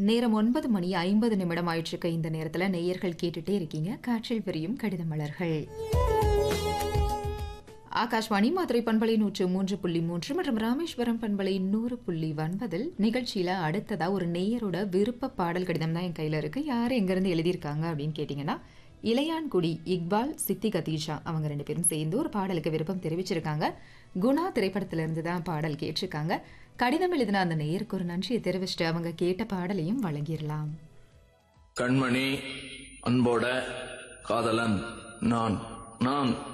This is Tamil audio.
நேரம் ஒன்பது மணி ஐம்பது நிமிடம் ஆயிட்டிருக்க இந்த நேரத்தில் நேயர்கள் கேட்டுட்டே இருக்கீங்க காற்றில் விரியும் கடித மலர்கள் ஆகாஷ்வாணி மதுரை பண்பலை நூற்று மூன்று புள்ளி மூன்று மற்றும் ராமேஸ்வரம் பண்பலை நூறு புள்ளி ஒன்பதில் நிகழ்ச்சியில் அடுத்ததா ஒரு நேயரோட விருப்ப பாடல் கடிதம் தான் என் கையில் இருக்கு யார் எங்கேருந்து எழுதியிருக்காங்க அப்படின்னு கேட்டிங்கன்னா இளையான்குடி இக்பால் சித்தி கதீஷா அவங்க ரெண்டு பேரும் சேர்ந்து ஒரு பாடலுக்கு விருப்பம் தெரிவிச்சிருக்காங்க குணா திரைப்படத்திலிருந்து தான் பாடல் கேட்டிருக்காங்க கடிதம் எழுதின அந்த நேயருக்கு ஒரு நன்றியை தெரிவிச்சுட்டு அவங்க கேட்ட பாடலையும் வழங்கிடலாம் கண்மணி அன்போட காதலன் நான் நான்